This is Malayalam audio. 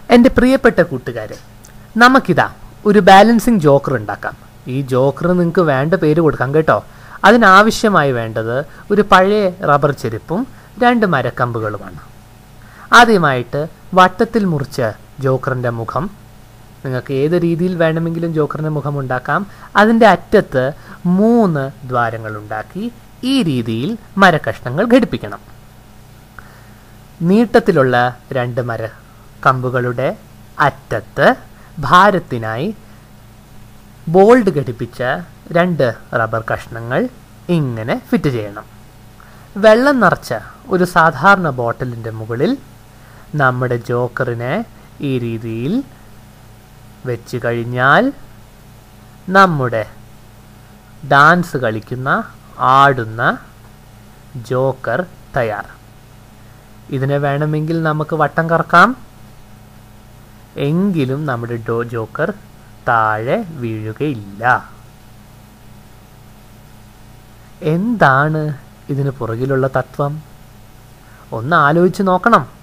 എൻ്റെ പ്രിയപ്പെട്ട കൂട്ടുകാരെ നമുക്കിതാ ഒരു ബാലൻസിങ് ജോക്കർ ഉണ്ടാക്കാം ഈ ജോക്കർ നിങ്ങൾക്ക് വേണ്ട പേര് കൊടുക്കാം കേട്ടോ അതിനാവശ്യമായി വേണ്ടത് ഒരു പഴയ റബ്ബർ ചെരുപ്പും രണ്ട് മരക്കമ്പുകളുമാണ് ആദ്യമായിട്ട് വട്ടത്തിൽ മുറിച്ച ജോക്കറിൻ്റെ മുഖം നിങ്ങൾക്ക് ഏത് രീതിയിൽ വേണമെങ്കിലും ജോക്കറിൻ്റെ മുഖം ഉണ്ടാക്കാം അതിൻ്റെ അറ്റത്ത് മൂന്ന് ദ്വാരങ്ങൾ ഉണ്ടാക്കി ഈ രീതിയിൽ മരക്കഷ്ണങ്ങൾ ഘടിപ്പിക്കണം നീട്ടത്തിലുള്ള രണ്ട് മര കമ്പുകളുടെ അറ്റത്ത് ഭാരത്തിനായി ബോൾഡ് ഘടിപ്പിച്ച രണ്ട് റബ്ബർ കഷ്ണങ്ങൾ ഇങ്ങനെ ഫിറ്റ് ചെയ്യണം വെള്ളം നിറച്ച ഒരു സാധാരണ ബോട്ടിലിൻ്റെ മുകളിൽ നമ്മുടെ ജോക്കറിനെ ഈ രീതിയിൽ വെച്ച് കഴിഞ്ഞാൽ നമ്മുടെ ഡാൻസ് കളിക്കുന്ന ആടുന്ന ജോക്കർ തയ്യാർ ഇതിനെ വേണമെങ്കിൽ നമുക്ക് വട്ടം കറക്കാം എങ്കിലും നമ്മുടെ ഡോ ജോക്കർ താഴെ വീഴുകയില്ല എന്താണ് ഇതിന് പുറകിലുള്ള തത്വം ഒന്ന് ആലോചിച്ച് നോക്കണം